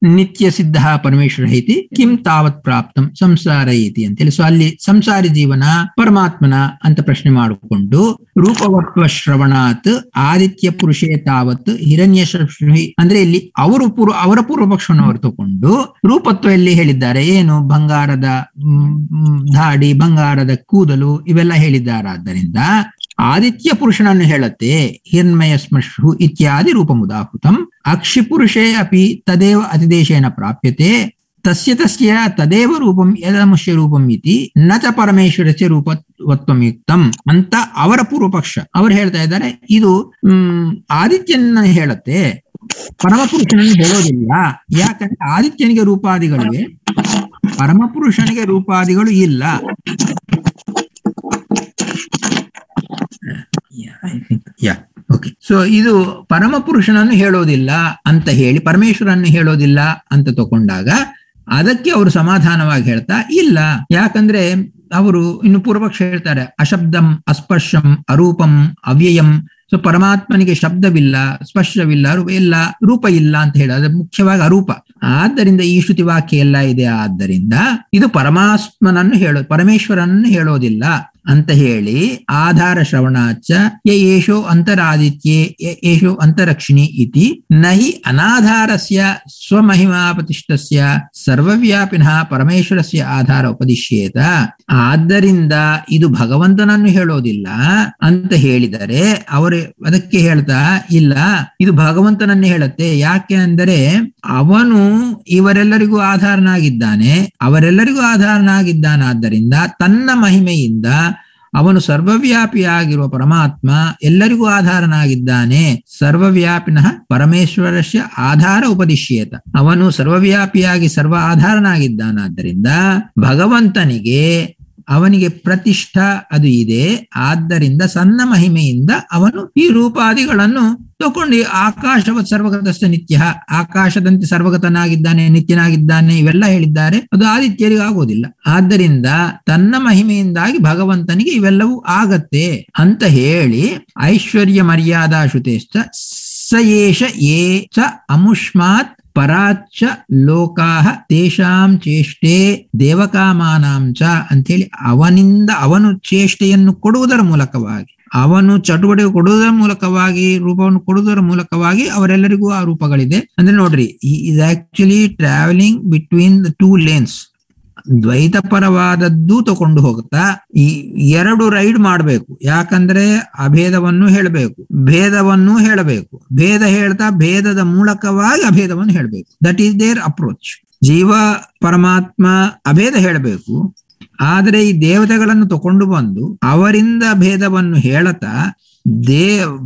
ನಿತ್ಯ ಸಿದ್ಧ ಪರಮೇಶ್ವರ ಇತಿ ಕಿಂ ತಾವತ್ ಪ್ರಾಪ್ತಂ ಸಂಸಾರ ಇತಿ ಅಂತೇಳಿ ಸೊ ಅಲ್ಲಿ ಸಂಸಾರಿ ಜೀವನ ಪರಮಾತ್ಮನ ಅಂತ ಪ್ರಶ್ನೆ ಮಾಡಿಕೊಂಡು ರೂಪವತ್ವ ಶ್ರವಣಾತ್ ಆದಿತ್ಯ ಪುರುಷೇ ತಾವತ್ ಹಿರಣ್ಯ ಶ್ರಷ್ಣಿ ಅಂದ್ರೆ ಇಲ್ಲಿ ಅವರು ಪೂರ್ವ ಅವರ ಪೂರ್ವ ಪಕ್ಷವನ್ನು ಅವರು ತಗೊಂಡು ರೂಪತ್ವ ಎಲ್ಲಿ ಹೇಳಿದ್ದಾರೆ ಏನು ಬಂಗಾರದ ಮ್, ಮ್, ಧಾಡಿ ಬಂಗಾರದ ಕೂದಲು ಇವೆಲ್ಲ ಹೇಳಿದ್ದಾರಾದ್ದರಿಂದ ಆದಿತ್ಯ ಪುರುಷನನ್ನು ಹೇಳುತ್ತೆ ಹಿರ್ಮಯ ಸ್ಮಶ್ರು ಇತ್ಯಾದಿ ರೂಪಮುದಾಹೃತಂ ಅಕ್ಷಿಪುರುಷೇ ಅಪಿ ತದೇವ ಅತಿದೇಶೇನ ಪ್ರಾಪ್ಯತೆ ತಸ್ಯ ತಸ್ಯ ತದೇವ ರೂಪಂ ಯದಮುಷ್ಯ ರೂಪಂ ಇತಿ ನ ಚ ಪರಮೇಶ್ವರಸ್ಯ ರೂಪವತ್ವಯುಕ್ತಂ ಅಂತ ಅವರ ಪೂರ್ವ ಪಕ್ಷ ಅವರು ಹೇಳ್ತಾ ಇದ್ದಾರೆ ಇದು ಹ್ಮ್ ಆದಿತ್ಯನ ಹೇಳುತ್ತೆ ಪರಮಪುರುಷನನ್ನು ಹೇಳೋದಿಲ್ಲ ಯಾಕಂದ್ರೆ ಆದಿತ್ಯನಿಗೆ ರೂಪಾದಿಗಳಿವೆ ಪರಮಪುರುಷನಿಗೆ ರೂಪಾದಿಗಳು ಇಲ್ಲ ಯಾ ಓಕೆ ಸೊ ಇದು ಪರಮ ಪುರುಷನನ್ನು ಹೇಳೋದಿಲ್ಲ ಅಂತ ಹೇಳಿ ಪರಮೇಶ್ವರನ್ನು ಹೇಳೋದಿಲ್ಲ ಅಂತ ತಗೊಂಡಾಗ ಅದಕ್ಕೆ ಅವರು ಸಮಾಧಾನವಾಗಿ ಹೇಳ್ತಾ ಇಲ್ಲ ಯಾಕಂದ್ರೆ ಅವರು ಇನ್ನು ಪೂರ್ವಪಕ್ಷ ಹೇಳ್ತಾರೆ ಅಶಬ್ದಂ ಅಸ್ಪರ್ಶಂ ಅರೂಪಂ ಅವ್ಯಯಂ ಸೊ ಪರಮಾತ್ಮನಿಗೆ ಶಬ್ದವಿಲ್ಲ ಸ್ಪರ್ಶವಿಲ್ಲ ರೂಪ ಇಲ್ಲ ರೂಪ ಇಲ್ಲ ಅಂತ ಹೇಳಿ ಅದು ಮುಖ್ಯವಾಗಿ ಅರೂಪ ಆದ್ದರಿಂದ ಈ ಶ್ರುತಿ ವಾಕ್ಯ ಎಲ್ಲ ಇದೆ ಆದ್ದರಿಂದ ಇದು ಪರಮಾತ್ಮನನ್ನು ಹೇಳೋ ಪರಮೇಶ್ವರನನ್ನು ಹೇಳೋದಿಲ್ಲ ಅಂತ ಹೇಳಿ ಆಧಾರ ಶ್ರವಣಾಚ ಯ ಏಷೋ ಅಂತರಾದಿತ್ಯೆ ಯ ಏಷೋ ಅಂತರಕ್ಷಿಣಿ ಇತಿ ನಹಿ ಅನಾಧಾರಸ್ಯ ಸ್ವಮಹಿಮಾಪತಿಷ್ಠಸ್ಯ ಸರ್ವವ್ಯಾಪಿನಃ ಪರಮೇಶ್ವರಸ್ಯ ಆಧಾರ ಉಪದಿಶ್ಯೇತ ಆದ್ದರಿಂದ ಇದು ಭಗವಂತನನ್ನು ಹೇಳೋದಿಲ್ಲ ಅಂತ ಹೇಳಿದರೆ ಅವರು ಅದಕ್ಕೆ ಹೇಳ್ತಾ ಇಲ್ಲ ಇದು ಭಗವಂತನನ್ನೇ ಹೇಳುತ್ತೆ ಯಾಕೆ ಅಂದರೆ ಅವನು ಇವರೆಲ್ಲರಿಗೂ ಆಧಾರನಾಗಿದ್ದಾನೆ ಅವರೆಲ್ಲರಿಗೂ ಆಧಾರನಾಗಿದ್ದಾನಾದ್ದರಿಂದ ತನ್ನ ಮಹಿಮೆಯಿಂದ ಅವನು ಸರ್ವವ್ಯಾಪಿಯಾಗಿರುವ ಪರಮಾತ್ಮ ಎಲ್ಲರಿಗೂ ಆಧಾರನಾಗಿದ್ದಾನೆ ಸರ್ವವ್ಯಾಪಿನಃ ಪರಮೇಶ್ವರಸ್ಯ ಆಧಾರ ಉಪದಿಶ್ಯೇತ ಅವನು ಸರ್ವವ್ಯಾಪಿಯಾಗಿ ಸರ್ವ ಆಧಾರನಾಗಿದ್ದಾನಾದ್ದರಿಂದ ಭಗವಂತನಿಗೆ ಅವನಿಗೆ ಪ್ರತಿಷ್ಠಾ ಅದು ಇದೆ ಆದ್ದರಿಂದ ಸಣ್ಣ ಮಹಿಮೆಯಿಂದ ಅವನು ಈ ರೂಪಾದಿಗಳನ್ನು ತಗೊಂಡು ಆಕಾಶವ ಸರ್ವಗತಸ್ಥ ನಿತ್ಯ ಆಕಾಶದಂತೆ ಸರ್ವಗತನಾಗಿದ್ದಾನೆ ನಿತ್ಯನಾಗಿದ್ದಾನೆ ಇವೆಲ್ಲ ಹೇಳಿದ್ದಾರೆ ಅದು ಆದಿತ್ಯರಿಗೆ ಆಗೋದಿಲ್ಲ ಆದ್ದರಿಂದ ತನ್ನ ಮಹಿಮೆಯಿಂದಾಗಿ ಭಗವಂತನಿಗೆ ಇವೆಲ್ಲವೂ ಆಗತ್ತೆ ಅಂತ ಹೇಳಿ ಐಶ್ವರ್ಯ ಮರ್ಯಾದಾ ಶ್ರುತೇಶ್ಚ ಸ ಏಷ ಏ ಚ ಅಮುಷ್ಮಾತ್ ಪರಾಚ ಲೋಕಾಹ ತೇಷಾಂ ಚೇಷ್ಟೆ ದೇವಕಾಮಾನಾಂ ಚ ಅಂಥೇಳಿ ಅವನಿಂದ ಅವನು ಚೇಷ್ಟೆಯನ್ನು ಕೊಡುವುದರ ಮೂಲಕವಾಗಿ ಅವನು ಚಟುವಟಿಕೆ ಕೊಡುವುದರ ಮೂಲಕವಾಗಿ ರೂಪವನ್ನು ಕೊಡುವುದರ ಮೂಲಕವಾಗಿ ಅವರೆಲ್ಲರಿಗೂ ಆ ರೂಪಗಳಿದೆ ಅಂದ್ರೆ ನೋಡ್ರಿ is actually travelling between the two lanes ದ್ವೈತ ಪರವಾದದ್ದು ತಕೊಂಡು ಹೋಗುತ್ತಾ ಈ ಎರಡು ರೈಡ್ ಮಾಡಬೇಕು ಯಾಕಂದ್ರೆ ಅಭೇದವನ್ನು ಹೇಳಬೇಕು ಭೇದವನ್ನು ಹೇಳಬೇಕು ಭೇದ ಹೇಳ್ತಾ ಭೇದದ ಮೂಲಕವಾಗಿ ಅಭೇದವನ್ನು ಹೇಳಬೇಕು ದಟ್ ಈಸ್ ದೇರ್ ಅಪ್ರೋಚ್ ಜೀವ ಪರಮಾತ್ಮ ಅಭೇದ ಹೇಳಬೇಕು ಆದರೆ ಈ ದೇವತೆಗಳನ್ನು ತಕೊಂಡು ಬಂದು ಅವರಿಂದ ಭೇದವನ್ನು ಹೇಳತಾ ದೇ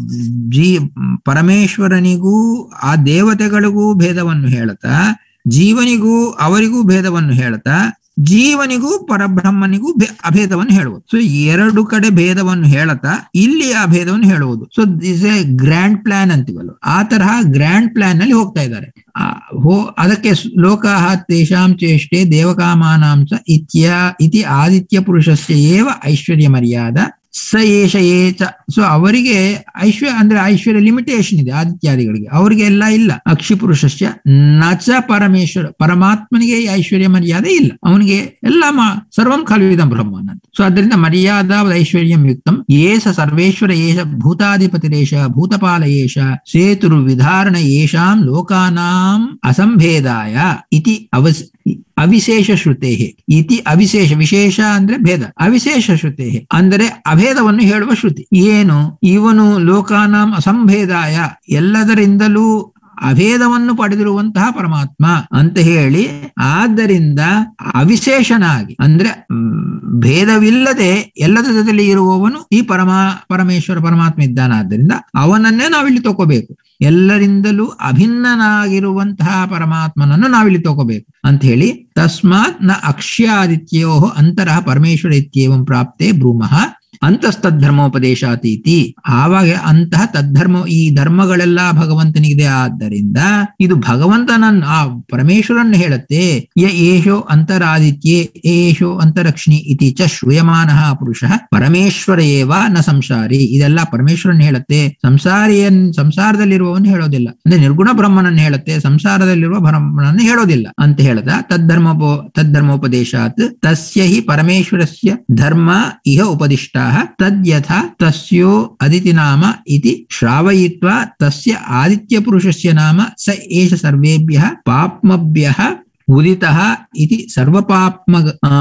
ಜೀ ಪರಮೇಶ್ವರನಿಗೂ ಆ ದೇವತೆಗಳಿಗೂ ಭೇದವನ್ನು ಹೇಳತಾ ಜೀವನಿಗೂ ಅವರಿಗೂ ಭೇದವನ್ನು ಹೇಳ್ತಾ ಜೀವನಿಗೂ ಪರಬ್ರಹ್ಮನಿಗೂ ಅಭೇದವನ್ನು ಹೇಳುವುದು ಸೊ ಎರಡು ಕಡೆ ಭೇದವನ್ನು ಹೇಳತಾ ಇಲ್ಲಿ ಆ ಭೇದವನ್ನು ಹೇಳುವುದು so this a grand plan ಅಂತೀವಲ್ಲ ಆ ತರಹ ಗ್ರ್ಯಾಂಡ್ ಪ್ಲಾನ್ ನಲ್ಲಿ ಹೋಗ್ತಾ ಇದ್ದಾರೆ ಹೋ ಅದಕ್ಕೆ ಲೋಕಾಹ ತೇಷಾಂ ಚೇಷ್ಟೆ ದೇವಕಾಮಾನಾಂಚ ಇತ್ಯ ಇತಿ ಆದಿತ್ಯ ಪುರುಷಸ್ಯ ಏವ ಐಶ್ವರ್ಯ ಮರ್ಯಾದ ಸ ಏಷ ಏಚ ಸೊ ಅವರಿಗೆ ಐಶ್ವರ್ಯ ಅಂದ್ರೆ ಐಶ್ವರ್ಯ ಲಿಮಿಟೇಷನ್ ಇದೆ ಆದಿತ್ಯಾದಿಗಳಿಗೆ ಅವರಿಗೆ ಎಲ್ಲ ಇಲ್ಲ ಅಕ್ಷಿ ಪುರುಷಸ್ಯ ನಚ ಪರಮೇಶ್ವರ ಪರಮಾತ್ಮನಿಗೆ ಐಶ್ವರ್ಯ ಮರ್ಯಾದೆ ಇಲ್ಲ ಅವನಿಗೆ ಎಲ್ಲ ಸರ್ವಂ ಖಲ್ವಿದಂ ಬ್ರಹ್ಮನ್ ಅಂತ ಸೊ ಅದರಿಂದ ಮರ್ಯಾದಾ ಐಶ್ವರ್ಯಂ ಯುಕ್ತಂ ಏಷ ಸರ್ವೇಶ್ವರ ಏಷ ಭೂತಾಧಿಪತಿರೇಷ ಭೂತಪಾಲ ಏಷ ಸೇತುರು ವಿಧಾರಣ ಏಷಾಂ ಲೋಕಾನಾಂ ಅಸಂಭೇದಾಯ ಇತಿ ಅವಸ್ ಅವಿಶೇಷ ಶ್ರುತೆ ಇತಿ ಅವಿಶೇಷ ವಿಶೇಷ ಅಂದ್ರೆ ಭೇದ ಅವಿಶೇಷ ಶ್ರುತೆ ಅಂದರೆ ಅಭೇದವನ್ನು ಹೇಳುವ ಶ್ರುತಿ ಏನು ಇವನು ಲೋಕಾನಾಂ ಅಸಂಭೇದಾಯ ಎಲ್ಲದರಿಂದಲೂ ಅಭೇದವನ್ನು ಪಡೆದಿರುವಂತಹ ಪರಮಾತ್ಮ ಅಂತ ಹೇಳಿ ಆದ್ದರಿಂದ ಅವಿಶೇಷನಾಗಿ ಅಂದ್ರೆ ಭೇದವಿಲ್ಲದೆ ಎಲ್ಲದ ಜೊತೆಲಿ ಇರುವವನು ಈ ಪರಮ ಪರಮೇಶ್ವರ ಪರಮಾತ್ಮ ಇದ್ದಾನಾದ್ದರಿಂದ ಅವನನ್ನೇ ನಾವಿಲ್ಲಿ ತಗೋಬೇಕು ಎಲ್ಲರಿಂದಲೂ ಅಭಿನ್ನನಾಗಿರುವಂತಹ ಪರಮಾತ್ಮನನ್ನು ನಾವಿಲ್ಲಿ ತಗೋಬೇಕು ಅಂತ ಹೇಳಿ ತಸ್ಮಾತ್ ನ ಅಕ್ಷ್ಯಾದಿತ್ಯೋ ಅಂತರ ಪರಮೇಶ್ವರ ಇತ್ಯೇವಂ ಪ್ರಾಪ್ತೆ ಬ್ರೂಮಃ ಅಂತಸ್ತದ್ಧರ್ಮೋಪದೇಶಾತೀತಿ ಆವಾಗ ಅಂತಹ ತದ್ಧರ್ಮ ಈ ಧರ್ಮಗಳೆಲ್ಲ ಭಗವಂತನಿಗಿದೆ ಆದ್ದರಿಂದ ಇದು ಭಗವಂತನನ್ನ ಆ ಪರಮೇಶ್ವರನ್ ಹೇಳುತ್ತೆ ಯ ಏಷೋ ಅಂತರಾದಿತ್ಯೆ ಏಷೋ ಅಂತರಕ್ಷಿಣಿ ಇತಿ ಚ ಶ್ರೂಯಮಾನ ಪುರುಷ ಪರಮೇಶ್ವರ ಏವ ನ ಸಂಸಾರಿ ಇದೆಲ್ಲ ಪರಮೇಶ್ವರನ್ ಹೇಳುತ್ತೆ ಸಂಸಾರಿಯನ್ ಸಂಸಾರದಲ್ಲಿರುವವನು ಹೇಳೋದಿಲ್ಲ ಅಂದ್ರೆ ನಿರ್ಗುಣ ಬ್ರಹ್ಮನನ್ನು ಹೇಳುತ್ತೆ ಸಂಸಾರದಲ್ಲಿರುವ ಬ್ರಹ್ಮನನ್ನು ಹೇಳೋದಿಲ್ಲ ಅಂತ ಹೇಳದ ತದ್ಧರ್ಮೋಪೋ ತದ್ಧರ್ಮೋಪದೇಶಾತ್ ತಸ್ಯ ಹಿ ಪರಮೇಶ್ವರಸ್ಯ ಧರ್ಮ ಇಹ ಉಪದಿಷ್ಟಾ ತದ್ಯಥಾ ತಸ್ಯೋ ಅದಿತಿ ನಾಮ ಇತಿ ಶ್ರಾವಯಿತ್ವಾ ತಸ್ಯ ಆದಿತ್ಯ ಪುರುಷಸ್ಯ ನಾಮ ಸ ಏಷ ಸರ್ವೇಭ್ಯಃ ಪಾಪ್ಮಭ್ಯಃ ಉದಿತಃ ಇತಿ ಸರ್ವಪಾಪ್ಮ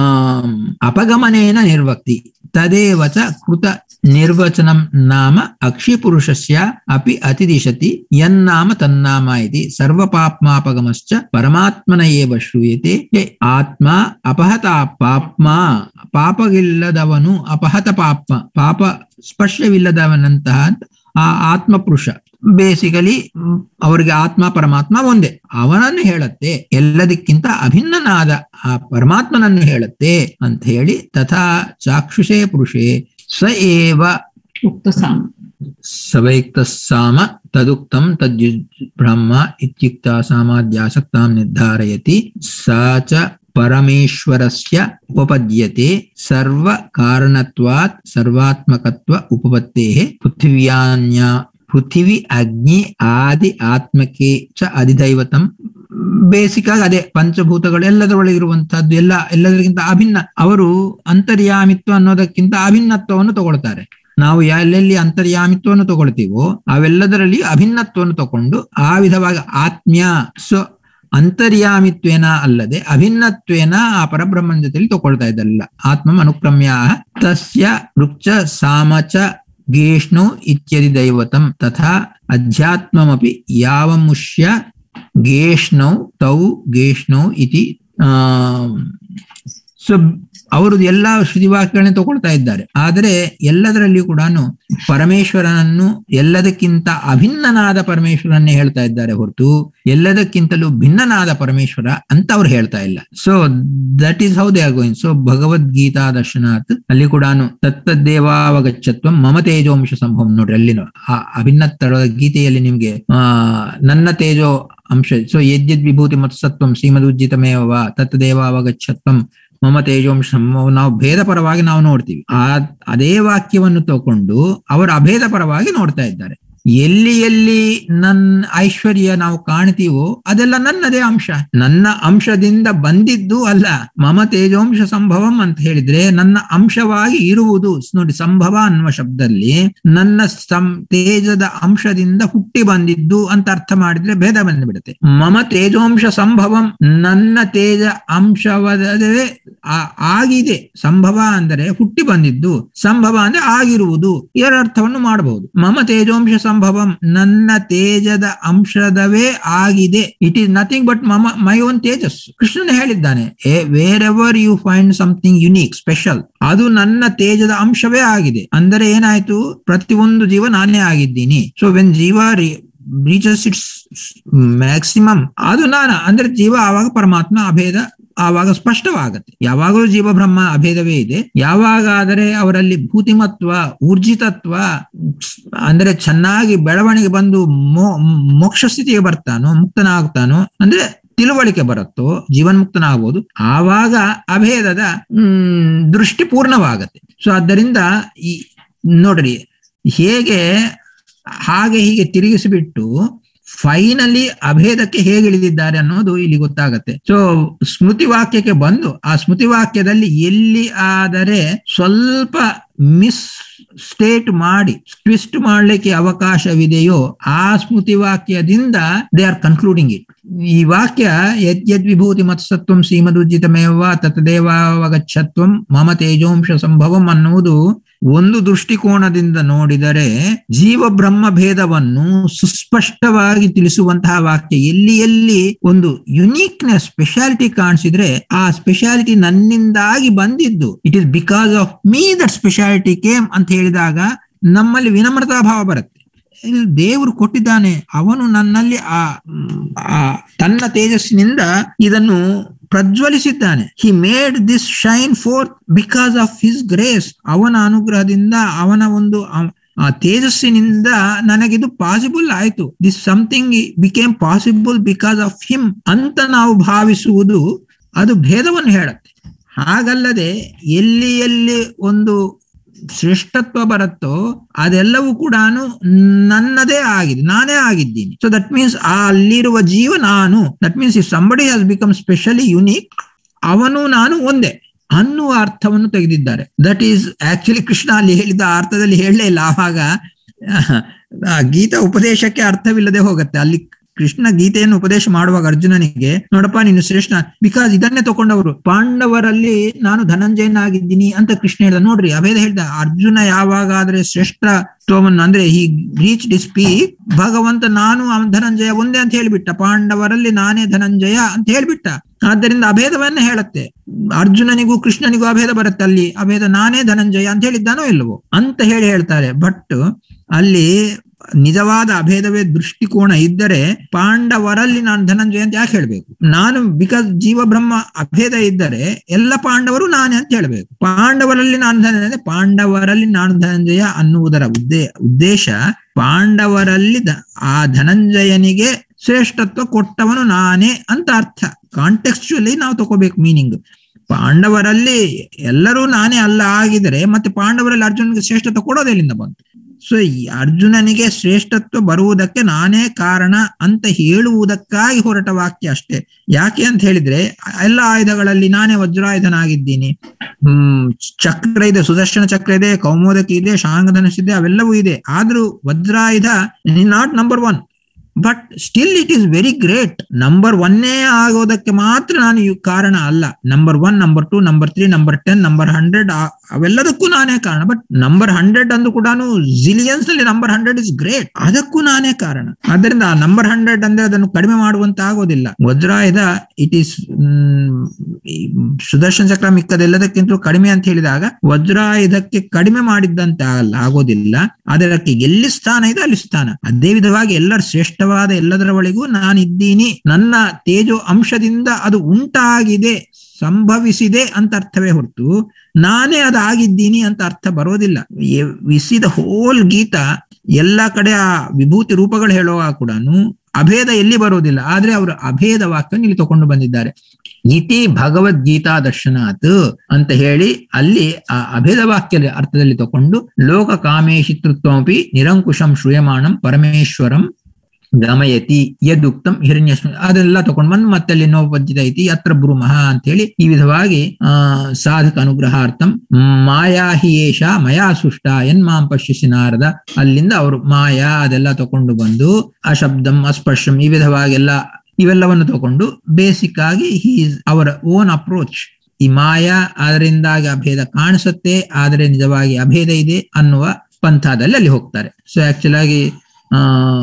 ಅಪಗಮನೇನ ನಿರ್ವಕ್ತಿ ತದೇವ ಚ ಕೃತ ನಿರ್ವಚನಂ ನಾಮ ಅಕ್ಷಿಪುರುಷಸ್ಯ ಅಪಿ ಅತಿದಿಶತಿ ಯನ್ನಾಮ ತನ್ನಾಮ ಇತಿ ಸರ್ವಪಾಪ್ಮಾಪಗಮಶ್ಚ ಪರಮಾತ್ಮನ ಏವ ಶ್ರೂಯತೆ ಯ ಆತ್ಮ ಅಪಹತ ಪಾಪ್ಮ ಪಾಪವಿಲ್ಲದವನು ಅಪಹತ ಪಾಪ ಪಾಪ ಸ್ಪರ್ಶವಿಲ್ಲದವನಂತಹ ಆ ಆತ್ಮಪುರುಷ ಬೇಸಿಕಲಿ ಅವರಿಗೆ ಆತ್ಮ ಪರಮಾತ್ಮ ಒಂದೇ ಅವನನ್ನು ಹೇಳುತ್ತೆ ಎಲ್ಲದಕ್ಕಿಂತ ಅಭಿನ್ನನಾದ ಆ ಪರಮಾತ್ಮನನ್ನು ಹೇಳುತ್ತೆ ಅಂತ ಹೇಳಿ ತಥಾ ಚಾಕ್ಷುಷೇ ಪುರುಷೇ ಸ ಏವ ಉಕ್ತ ಸಾಮ ಸವೈಕ್ತ ಸಾಮ ತದುಕ್ತಂ ತದ್ಯು ಬ್ರಹ್ಮ ಇತ್ಯುಕ್ತ ಸಾಮಾದ್ಯಾಸಕ್ತಾಂ ನಿರ್ಧಾರಯತಿ ಸಾ ಚ ಪರಮೇಶ್ವರಸ್ಯ ಉಪಪದ್ಯತೆ ಸರ್ವ ಕಾರಣತ್ವಾತ್ ಸರ್ವಾತ್ಮಕತ್ವ ಉಪಪತ್ತೇಃ ಪೃಥಿವ್ಯಾನ್ಯ ಪೃಥಿವಿ ಅಗ್ನಿ ಆದಿ ಆತ್ಮಕ್ಕೆ ಚ ಅಧಿದೈವತಂ ಬೇಸಿಕ್ ಆಗಿ ಅದೇ ಪಂಚಭೂತಗಳು ಎಲ್ಲದರೊಳಗೆ ಇರುವಂತಹದ್ದು ಎಲ್ಲ ಎಲ್ಲದಕ್ಕಿಂತ ಅಭಿನ್ನ ಅವರು ಅಂತರ್ಯಾಮಿತ್ವ ಅನ್ನೋದಕ್ಕಿಂತ ಅಭಿನ್ನತ್ವವನ್ನು ತಗೊಳ್ತಾರೆ ನಾವು ಎಲ್ಲೆಲ್ಲಿ ಅಂತರ್ಯಾಮಿತ್ವವನ್ನು ತಗೊಳ್ತೀವೋ ಅವೆಲ್ಲದರಲ್ಲಿ ಅಭಿನ್ನತ್ವವನ್ನು ತಕೊಂಡು ಆ ವಿಧವಾಗಿ ಆತ್ಮ್ಯ ಸೊ ಅಂತರ್ಯಾಮಿತ್ವೇನ ಅಲ್ಲದೆ ಅಭಿನ್ನತ್ವೇನ ಆ ಪರಬ್ರಹ್ಮನ ಜೊತೆಲಿ ತಗೊಳ್ತಾ ಇದ್ದಲ್ಲ ಆತ್ಮ ಅನುಕ್ರಮ್ಯ ತಸ್ಯ ವೃಕ್ಷ ಸಾಮಚ ಗೇಷ್ಣು ಇತ್ಯದಿ ದೈವತಂ ತಥಾ ಅಧ್ಯಾತ್ಮಮಪಿ ಯಾವಮುಷ್ಯ ಗೇಷ್ಣೌ ತೌ ಗೇಷ್ಣೌ ಇತಿ ಆ ಸೊ ಅವರು ಎಲ್ಲ ಶ್ರುತಿವಾಕ್ಯಗಳನ್ನ ತಗೊಳ್ತಾ ಇದ್ದಾರೆ ಆದರೆ ಎಲ್ಲದರಲ್ಲಿ ಕೂಡ ಪರಮೇಶ್ವರನನ್ನು ಎಲ್ಲದಕ್ಕಿಂತ ಅಭಿನ್ನನಾದ ಪರಮೇಶ್ವರನ್ನೇ ಹೇಳ್ತಾ ಇದ್ದಾರೆ ಹೊರತು ಎಲ್ಲದಕ್ಕಿಂತಲೂ ಭಿನ್ನನಾದ ಪರಮೇಶ್ವರ ಅಂತ ಅವ್ರು ಹೇಳ್ತಾ ಇಲ್ಲ so that is how they are going so Bhagavadgita ದರ್ಶನಾತ್ ಅಲ್ಲಿ ಕೂಡ ತತ್ತದ್ದೇವಾವಗಚ್ಚತ್ವ ಮಮ ತೇಜೋಂಶ ಸಂಭವಂ ನೋಡ್ರಿ ಅಲ್ಲಿ ಆ ಅಭಿನ್ನತರ ಗೀತೆಯಲ್ಲಿ ನಿಮ್ಗೆ ಆ ನನ್ನ ತೇಜೋ ಅಂಶ ಸೊ ಯದ್ಯದ್ ವಿಭೂತಿ ಮತ್ತು ಸತ್ವಂ ಶ್ರೀಮದುಜ್ಜಿತಮೇವ ತತ್ತದೇವಾವಗಚ್ಚತ್ವಂ ಮಮ ತೇಜೋಂಶ ನಾವು ಭೇದ ಪರವಾಗಿ ನಾವು ನೋಡ್ತೀವಿ ಆ ಅದೇ ವಾಕ್ಯವನ್ನು ತಗೊಂಡು ಅವರು ಅಭೇದ ಪರವಾಗಿ ನೋಡ್ತಾ ಇದ್ದಾರೆ ಎಲ್ಲಿ ಎಲ್ಲಿ ನನ್ನ ಐಶ್ವರ್ಯ ನಾವು ಕಾಣ್ತೀವೋ ಅದೆಲ್ಲ ನನ್ನದೇ ಅಂಶ ನನ್ನ ಅಂಶದಿಂದ ಬಂದಿದ್ದು ಅಲ್ಲ ಮಮ ತೇಜೋಂಶ ಸಂಭವಂ ಅಂತ ಹೇಳಿದ್ರೆ ನನ್ನ ಅಂಶವಾಗಿ ಇರುವುದು ನೋಡಿ ಸಂಭವ ಅನ್ನುವ ಶಬ್ದದಲ್ಲಿ ನನ್ನ ಸಂ ತೇಜದ ಅಂಶದಿಂದ ಹುಟ್ಟಿ ಬಂದಿದ್ದು ಅಂತ ಅರ್ಥ ಮಾಡಿದ್ರೆ ಭೇದ ಬಂದ್ಬಿಡುತ್ತೆ ಮಮ ತೇಜೋಂಶ ಸಂಭವಂ ನನ್ನ ತೇಜ ಅಂಶವದೇ ಆಗಿದೆ ಸಂಭವ ಅಂದರೆ ಹುಟ್ಟಿ ಬಂದಿದ್ದು ಸಂಭವ ಅಂದ್ರೆ ಆಗಿರುವುದು ಎರಡು ಅರ್ಥವನ್ನು ಮಾಡಬಹುದು ಮಮ ತೇಜೋಂಶ ಸಂಭವಂ ನನ್ನ ತೇಜದ ಅಂಶದವೇ ಆಗಿದೆ ಇಟ್ ಈಸ್ ನಥಿಂಗ್ ಬಟ್ ಮಮ ಮೈ ಓನ್ ತೇಜಸ್ ಕೃಷ್ಣನ್ ಹೇಳಿದ್ದಾನೆ wherever you find something unique special ಅದು ನನ್ನ ತೇಜದ ಅಂಶವೇ ಆಗಿದೆ ಅಂದರೆ ಏನಾಯ್ತು ಪ್ರತಿಯೊಂದು ಜೀವ ನಾನೇ ಆಗಿದ್ದೀನಿ ಸೊ ವೆನ್ ಜೀವ ರೀಚಸ್ ಇಟ್ಸ್ ಮ್ಯಾಕ್ಸಿಮಮ್ ಅದು ನಾನ ಅಂದ್ರೆ ಜೀವ ಆವಾಗ ಪರಮಾತ್ಮ ಅಭೇದ ಆವಾಗ ಸ್ಪಷ್ಟವಾಗತ್ತೆ ಯಾವಾಗಲೂ ಜೀವ ಬ್ರಹ್ಮ ಅಭೇದವೇ ಇದೆ ಯಾವಾಗಾದರೆ ಅವರಲ್ಲಿ ಭೂತಿಮತ್ವ ಊರ್ಜಿತತ್ವ ಅಂದ್ರೆ ಚೆನ್ನಾಗಿ ಬೆಳವಣಿಗೆ ಬಂದು ಮೋ ಮೋಕ್ಷ ಸ್ಥಿತಿಗೆ ಬರ್ತಾನೋ ಮುಕ್ತನಾಗ್ತಾನೋ ಅಂದ್ರೆ ತಿಳುವಳಿಕೆ ಬರುತ್ತೋ ಜೀವನ್ಮುಕ್ತನಾಗಬಹುದು ಆವಾಗ ಅಭೇದದ ಹ್ಮ್ ದೃಷ್ಟಿ ಪೂರ್ಣವಾಗತ್ತೆ ಸೊ ಆದ್ದರಿಂದ ಈ ನೋಡ್ರಿ ಹೇಗೆ ಹಾಗೆ ಹೀಗೆ ತಿರುಗಿಸಿಬಿಟ್ಟು ಫೈನಲಿ ಅಭೇದಕ್ಕೆ ಹೇಗೆ ಇಳಿದಿದ್ದಾರೆ ಅನ್ನೋದು ಇಲ್ಲಿ ಗೊತ್ತಾಗತ್ತೆ ಸೊ ಸ್ಮೃತಿ ವಾಕ್ಯಕ್ಕೆ ಬಂದು ಆ ಸ್ಮೃತಿ ವಾಕ್ಯದಲ್ಲಿ ಎಲ್ಲಿ ಆದರೆ ಸ್ವಲ್ಪ ಮಿಸ್ ಸ್ಟೇಟ್ ಮಾಡಿ ಟ್ವಿಸ್ಟ್ ಮಾಡ್ಲಿಕ್ಕೆ ಅವಕಾಶವಿದೆಯೋ ಆ ಸ್ಮೃತಿ ವಾಕ್ಯದಿಂದ ದೇ ಆರ್ ಕನ್ಕ್ಲೂಡಿಂಗ್ ಇಟ್ ಈ ವಾಕ್ಯ ಯದ್ಯದ್ ವಿಭೂತಿ ಮತ್ಸತ್ವಂ ಶ್ರೀಮದುಜ್ಜಿತಮೇವ ತತ್ತದೇವಾವಗಚ್ಚತ್ವಂ ಮಮ ತೇಜೋಂಶ ಸಂಭವಂ ಅನ್ನುವುದು ಒಂದು ದೃಷ್ಟಿಕೋನದಿಂದ ನೋಡಿದರೆ ಜೀವ ಬ್ರಹ್ಮ ಭೇದವನ್ನು ಸುಸ್ಪಷ್ಟವಾಗಿ ತಿಳಿಸುವಂತಹ ವಾಕ್ಯ ಎಲ್ಲಿ ಎಲ್ಲಿ ಒಂದು ಯುನೀಕ್ನೆಸ್ ಸ್ಪೆಷಾಲಿಟಿ ಕಾಣಿಸಿದ್ರೆ ಆ ಸ್ಪೆಷಾಲಿಟಿ ನನ್ನಿಂದಾಗಿ ಬಂದಿದ್ದು it is because of me that speciality came ಅಂತ ಹೇಳಿದಾಗ ನಮ್ಮಲ್ಲಿ ವಿನಮ್ರತಾ ಭಾವ ಬರುತ್ತೆ ದೇವರು ಕೊಟ್ಟಿದ್ದಾನೆ ಅವನು ನನ್ನಲ್ಲಿ ಆ ತನ್ನ ತೇಜಸ್ಸಿನಿಂದ ಇದನ್ನು ಪ್ರಜ್ವಲಿಸಿದ್ದಾನೆ he made this shine for because of his grace ಅವನ ಅನುಗ್ರಹದಿಂದ ಅವನ ಒಂದು ಆ ತೇಜಸ್ಸಿನಿಂದ ನನಗಿದು ಪಾಸಿಬಲ್ ಆಯ್ತು this something became possible because of him ಅಂತ ನಾವು ಭಾವಿಸುವುದು ಅದು ಭೇದವನ್ನು ಹೇಳುತ್ತೆ ಹಾಗಲ್ಲದೆ ಎಲ್ಲಿ ಎಲ್ಲಿ ಒಂದು ಶ್ರೇಷ್ಠತ್ವ ಬರುತ್ತೋ ಅದೆಲ್ಲವೂ ಕೂಡ ನನ್ನದೇ ಆಗಿದೆ ನಾನೇ ಆಗಿದ್ದೀನಿ ಸೊ ದಟ್ ಮೀನ್ಸ್ ಆ ಅಲ್ಲಿರುವ ಜೀವ ನಾನು that means if somebody has become specially unique ಅವನು ನಾನು ಒಂದೇ ಅನ್ನುವ ಅರ್ಥವನ್ನು ತೆಗೆದಿದ್ದಾರೆ ದಟ್ ಈಸ್ ಆಕ್ಚುಲಿ ಕೃಷ್ಣ ಅಲ್ಲಿ ಹೇಳಿದ ಅರ್ಥದಲ್ಲಿ ಹೇಳಲೇ ಇಲ್ಲ ಆವಾಗ ಗೀತಾ ಉಪದೇಶಕ್ಕೆ ಅರ್ಥವಿಲ್ಲದೆ ಹೋಗುತ್ತೆ ಅಲ್ಲಿ ಕೃಷ್ಣ ಗೀತೆಯನ್ನು ಉಪದೇಶ ಮಾಡುವಾಗ ಅರ್ಜುನನಿಗೆ ನೋಡಪ್ಪ ನೀನು ಶ್ರೇಷ್ಠ ಬಿಕಾಸ್ ಇದನ್ನೇ ತಗೊಂಡವರು ಪಾಂಡವರಲ್ಲಿ ನಾನು ಧನಂಜಯನಾಗಿದ್ದೀನಿ ಅಂತ ಕೃಷ್ಣ ಹೇಳ್ದ ನೋಡ್ರಿ ಅಭೇದ ಹೇಳ್ದ ಅರ್ಜುನ ಯಾವಾಗಾದ್ರೆ ಶ್ರೇಷ್ಠತ್ವವನ್ನು ಅಂದ್ರೆ ಈ ರೀಚ್ ಡಿ ಸ್ಪೀಕ್ ಭಗವಂತ ನಾನು ಧನಂಜಯ ಒಂದೇ ಅಂತ ಹೇಳ್ಬಿಟ್ಟ ಪಾಂಡವರಲ್ಲಿ ನಾನೇ ಧನಂಜಯ ಅಂತ ಹೇಳ್ಬಿಟ್ಟ ಆದ್ದರಿಂದ ಅಭೇದವನ್ನ ಹೇಳುತ್ತೆ ಅರ್ಜುನನಿಗೂ ಕೃಷ್ಣನಿಗೂ ಅಭೇದ ಬರುತ್ತೆ ಅಲ್ಲಿ ಅಭೇದ ನಾನೇ ಧನಂಜಯ ಅಂತ ಹೇಳಿದ್ದಾನೋ ಇಲ್ಲವೋ ಅಂತ ಹೇಳಿ ಹೇಳ್ತಾರೆ ಬಟ್ ಅಲ್ಲಿ ನಿಜವಾದ ಅಭೇದವೇ ದೃಷ್ಟಿಕೋನ ಇದ್ದರೆ ಪಾಂಡವರಲ್ಲಿ ನಾನು ಧನಂಜಯ ಅಂತ ಯಾಕೆ ಹೇಳ್ಬೇಕು ನಾನು ಬಿಕಾಸ್ ಜೀವ ಬ್ರಹ್ಮ ಅಭೇದ ಇದ್ದರೆ ಎಲ್ಲ ಪಾಂಡವರು ನಾನೇ ಅಂತ ಹೇಳ್ಬೇಕು ಪಾಂಡವರಲ್ಲಿ ನಾನು ಧನಂಜಯ ಪಾಂಡವರಲ್ಲಿ ನಾನು ಧನಂಜಯ ಅನ್ನುವುದರ ಉದ್ದೇ ಉದ್ದೇಶ ಪಾಂಡವರಲ್ಲಿ ಆ ಧನಂಜಯನಿಗೆ ಶ್ರೇಷ್ಠತ್ವ ಕೊಟ್ಟವನು ನಾನೇ ಅಂತ ಅರ್ಥ ಕಾಂಟೆಕ್ಸ್ಚುಲಿ ನಾವು ತಗೋಬೇಕು ಮೀನಿಂಗ್ ಪಾಂಡವರಲ್ಲಿ ಎಲ್ಲರೂ ನಾನೇ ಅಲ್ಲ ಆಗಿದರೆ ಮತ್ತೆ ಪಾಂಡವರಲ್ಲಿ ಅರ್ಜುನನಿಗೆ ಶ್ರೇಷ್ಠತ್ವ ಕೊಡೋದೆಲ್ಲಿಂದ ಬಂತು ಸೊ ಈ ಅರ್ಜುನನಿಗೆ ಶ್ರೇಷ್ಠತ್ವ ಬರುವುದಕ್ಕೆ ನಾನೇ ಕಾರಣ ಅಂತ ಹೇಳುವುದಕ್ಕಾಗಿ ಹೊರಟ ವಾಕ್ಯ ಅಷ್ಟೇ ಯಾಕೆ ಅಂತ ಹೇಳಿದ್ರೆ ಎಲ್ಲ ಆಯುಧಗಳಲ್ಲಿ ನಾನೇ ವಜ್ರಾಯುಧನಾಗಿದ್ದೀನಿ ಹ್ಮ್ ಚಕ್ರ ಇದೆ ಸುದರ್ಶನ ಚಕ್ರ ಇದೆ ಕೌಮೋದಕಿ ಇದೆ ಶಾಂಗಧನುಷ್ ಇದೆ ಅವೆಲ್ಲವೂ ಇದೆ ಆದ್ರೂ ವಜ್ರಾಯುಧ not number one but still it is very great number ಒನ್ನೇ ಆಗೋದಕ್ಕೆ ಮಾತ್ರ ನಾನು ಕಾರಣ ಅಲ್ಲ number one number two number three number ten number hundred ಅವೆಲ್ಲದಕ್ಕೂ ನಾನೇ ಕಾರಣ ಬಟ್ ನಂಬರ್ ಹಂಡ್ರೆಡ್ ಅಂದ್ರೂ ಕೂಡ ಜಿಲಿಯನ್ಸ್ ನಲ್ಲಿ ನಂಬರ್ ಹಂಡ್ರೆಡ್ ಇಸ್ ಗ್ರೇಟ್ ಅದಕ್ಕೂ ನಾನೇ ಕಾರಣ ಆದ್ದರಿಂದ ಆ ನಂಬರ್ ಹಂಡ್ರೆಡ್ ಅಂದ್ರೆ ಅದನ್ನು ಕಡಿಮೆ ಮಾಡುವಂತ ಆಗೋದಿಲ್ಲ ವಜ್ರಾಯುಧ ಇಟ್ ಈಸ್ ಸುದರ್ಶನ ಚಕ್ರ ಮಿಕ್ಕದೆಲ್ಲದಕ್ಕಿಂತಲೂ ಕಡಿಮೆ ಅಂತ ಹೇಳಿದಾಗ ವಜ್ರಾಯುಧಕ್ಕೆ ಕಡಿಮೆ ಮಾಡಿದ್ದಂತೆ ಆಗಲ್ಲ ಆಗೋದಿಲ್ಲ ಅದಕ್ಕೆ ಎಲ್ಲಿ ಸ್ಥಾನ ಇದೆ ಅಲ್ಲಿ ಸ್ಥಾನ ಅದೇ ವಿಧವಾಗಿ ಎಲ್ಲರ ಶ್ರೇಷ್ಠವಾದ ಎಲ್ಲದರ ಒಳಗೂ ನಾನಿದ್ದೀನಿ ನನ್ನ ತೇಜೋ ಅಂಶದಿಂದ ಅದು ಉಂಟಾಗಿದೆ ಸಂಭವಿಸಿದೆ ಅಂತ ಅರ್ಥವೇ ಹೊರತು ನಾನೇ ಅದಾಗಿದ್ದೀನಿ ಅಂತ ಅರ್ಥ ಬರೋದಿಲ್ಲ we see the whole Gita ಎಲ್ಲ ಕಡೆ ಆ ವಿಭೂತಿ ರೂಪಗಳು ಹೇಳುವಾಗ ಕೂಡ ಅಭೇದ ಎಲ್ಲಿ ಬರೋದಿಲ್ಲ ಆದ್ರೆ ಅವರು ಅಭೇದ ವಾಕ್ಯವನ್ನು ಇಲ್ಲಿ ತಗೊಂಡು ಬಂದಿದ್ದಾರೆ ಇತಿ ಭಗವದ್ಗೀತಾ ದರ್ಶನಾತ್ ಅಂತ ಹೇಳಿ ಅಲ್ಲಿ ಆ ಅಭೇದ ವಾಕ್ಯ ಅರ್ಥದಲ್ಲಿ ತಕೊಂಡು ಲೋಕ ಕಾಮೇಶಿತೃತ್ವಮಪಿ ನಿರಂಕುಶಂ ಶ್ರೂಯಮಾಣಂ ಪರಮೇಶ್ವರಂ ಗಮಯತಿ ಯದುಕ್ತಂ ಹಿರಣ್ಯಸ್ಮ ಅದೆಲ್ಲ ತಗೊಂಡ್ ಬಂದು ಮತ್ತೆ ಅಲ್ಲಿ ನೋಪಜ್ಜಿತ ಐತಿ ಅತ್ರ ಬ್ರೂಮಃ ಅಂತ ಹೇಳಿ ಈ ವಿಧವಾಗಿ ಆ ಸಾಧಕ ಅನುಗ್ರಹಾರ್ಥಂ ಮಾಯಾ ಹಿ ಏಷ ಮಯಾ ಸೃಷ್ಟ ಎನ್ಮಾಂ ಪಶ್ಯಸಿ ನಾರದ ಅಲ್ಲಿಂದ ಅವರು ಮಾಯಾ ಅದೆಲ್ಲ ತಕೊಂಡು ಬಂದು ಅಶಬ್ದಂ ಅಸ್ಪರ್ಶಂ ಈ ವಿಧವಾಗೆಲ್ಲ ಇವೆಲ್ಲವನ್ನು ತಗೊಂಡು ಬೇಸಿಕ್ ಆಗಿ he is our own approach ಈ ಮಾಯಾ ಅದರಿಂದಾಗಿ ಅಭೇದ ಕಾಣಿಸುತ್ತೆ ಆದರೆ ನಿಜವಾಗಿ ಅಭೇದ ಇದೆ ಅನ್ನುವ ಪಂಥದಲ್ಲಿ ಅಲ್ಲಿ ಹೋಗ್ತಾರೆ ಸೊ ಆಕ್ಚುಲ್ ಆಗಿ ಆ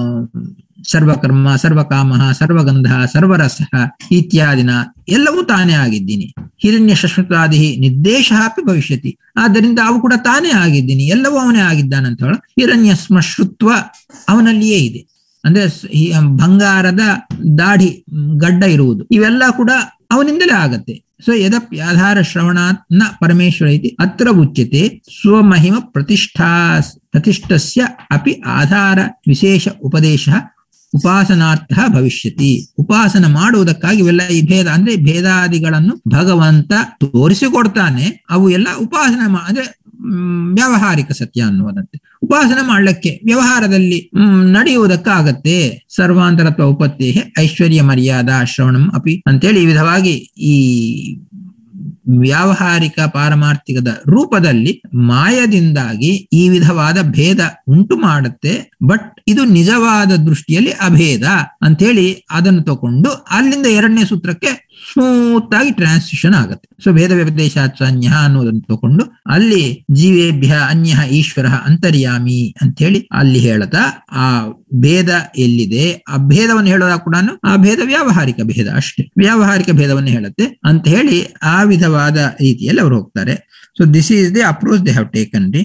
ಸರ್ವಕರ್ಮ ಸರ್ವಕಾಮ ಸರ್ವಗಂಧ ಸರ್ವರಸ ಇತ್ಯಾದಿನ ಎಲ್ಲವೂ ತಾನೇ ಆಗಿದ್ದೀನಿ ಹಿರಣ್ಯ ಶಶ್ವತಾದಿ ನಿರ್ದೇಶ ಅಪಿ ಭವಿಷ್ಯತಿ ಆದ್ದರಿಂದ ಅವು ಕೂಡ ತಾನೇ ಆಗಿದ್ದೀನಿ ಎಲ್ಲವೂ ಅವನೇ ಆಗಿದ್ದಾನಂತ ಹೇಳ ಹಿರಣ್ಯ ಸ್ಮಶ್ರುತ್ವ ಅವನಲ್ಲಿಯೇ ಇದೆ ಅಂದ್ರೆ ಬಂಗಾರದ ದಾಢಿ ಗಡ್ಡ ಇರುವುದು ಇವೆಲ್ಲ ಕೂಡ ಅವನಿಂದಲೇ ಆಗತ್ತೆ ಸೊ ಯದಪ್ ಆಧಾರ ಶ್ರವಣಾತ್ ನ ಪರಮೇಶ್ವರ ಇತಿ ಅತ್ರ ಉಚ್ಯತೆ ಸ್ವಮಹಿಮ ಪ್ರತಿಷ್ಠಾ ಪ್ರತಿಷ್ಠಸ್ಯ ಅಪಿ ಆಧಾರ ವಿಶೇಷ ಉಪದೇಶ ಉಪಾಸನಾರ್ಥ ಭವಿಷ್ಯತಿ ಉಪಾಸನ ಮಾಡುವುದಕ್ಕಾಗಿ ಇವೆಲ್ಲ ಈ ಭೇದ ಅಂದ್ರೆ ಭೇದಾದಿಗಳನ್ನು ಭಗವಂತ ತೋರಿಸಿಕೊಡ್ತಾನೆ ಅವು ಎಲ್ಲ ಉಪಾಸನ ಅಂದ್ರೆ ವ್ಯಾವಹಾರಿಕ ಸತ್ಯ ಅನ್ನುವುದಂತೆ ಉಪಾಸನೆ ಮಾಡ್ಲಿಕ್ಕೆ ವ್ಯವಹಾರದಲ್ಲಿ ಹ್ಮ್ ನಡೆಯುವುದಕ್ಕಾಗತ್ತೆ ಸರ್ವಾಂತರತ್ವ ಉಪತ್ತೇ ಐಶ್ವರ್ಯ ಮರ್ಯಾದಾ ಶ್ರವಣಂ ಅಪಿ ಅಂತೇಳಿ ಈ ವಿಧವಾಗಿ ಈ ವ್ಯಾವಹಾರಿಕ ಪಾರಮಾರ್ಥಿಕದ ರೂಪದಲ್ಲಿ ಮಾಯದಿಂದಾಗಿ ಈ ವಿಧವಾದ ಭೇದ ಉಂಟು ಮಾಡುತ್ತೆ ಬಟ್ ಇದು ನಿಜವಾದ ದೃಷ್ಟಿಯಲ್ಲಿ ಅಭೇದ ಅಂತೇಳಿ ಅದನ್ನು ತಕೊಂಡು ಅಲ್ಲಿಂದ ಎರಡನೇ ಸೂತ್ರಕ್ಕೆ ಸ್ಮೂತ್ ಆಗಿ ಟ್ರಾನ್ಸಿಷನ್ ಆಗುತ್ತೆ ಸೊ ಭೇದ ವ್ಯಪದೇಶಾಚ ಅನ್ಯ ಅನ್ನೋದನ್ನು ತಕೊಂಡು ಅಲ್ಲಿ ಜೀವೇಭ್ಯ ಅನ್ಯ ಈಶ್ವರ ಅಂತರ್ಯಾಮಿ ಅಂತ ಹೇಳಿ ಅಲ್ಲಿ ಹೇಳತಾ ಆ ಭೇದ ಎಲ್ಲಿದೆ ಆ ಭೇದವನ್ನು ಹೇಳೋದಾಗ ಕೂಡ ಆ ಭೇದ ವ್ಯಾವಹಾರಿಕ ಭೇದ ಅಷ್ಟೇ ವ್ಯಾವಹಾರಿಕ ಭೇದವನ್ನು ಹೇಳುತ್ತೆ ಅಂತ ಹೇಳಿ ಆ ವಿಧವಾದ ರೀತಿಯಲ್ಲಿ ಅವರು ಹೋಗ್ತಾರೆ so this is the approach they have taken ರಿ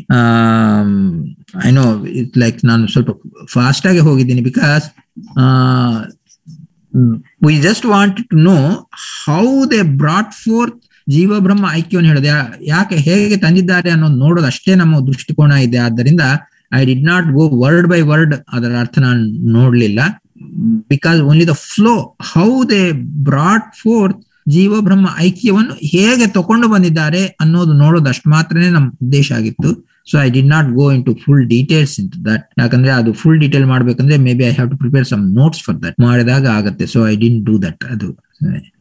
ಐ ನೋ ಇಟ್ ಲೈಕ್ ನಾನು ಸ್ವಲ್ಪ ಫಾಸ್ಟ್ ಆಗಿ ಹೋಗಿದ್ದೀನಿ because we just want to know how they brought forth ಜೀವ ಬ್ರಹ್ಮ ಐಕ್ಯವನ್ನು ಹೇಳೋದು ಯಾಕೆ ಹೇಗೆ ತಂದಿದ್ದಾರೆ ಅನ್ನೋದು ನೋಡೋದು ಅಷ್ಟೇ ನಮ್ಮ ದೃಷ್ಟಿಕೋನ ಇದೆ ಆದ್ದರಿಂದ I did not go word by word ಅದರ ಅರ್ಥ ನಾನು ನೋಡ್ಲಿಲ್ಲ because only the flow how they brought forth ಜೀವ ಬ್ರಹ್ಮ ಐಕ್ಯವನ್ನು ಹೇಗೆ ತಕೊಂಡು ಬಂದಿದ್ದಾರೆ ಅನ್ನೋದು ನೋಡೋದು ಅಷ್ಟು ಮಾತ್ರನೇ ನಮ್ಮ ಉದ್ದೇಶ ಆಗಿತ್ತು so I did not go into full details into that ಯಾಕಂದ್ರೆ ಅದು ಫುಲ್ ಡೀಟೇಲ್ ಮಾಡ್ಬೇಕಂದ್ರೆ maybe I have to prepare some notes for that ಮಾಡಿದಾಗ ಆಗುತ್ತೆ so I didn't do that ಅದು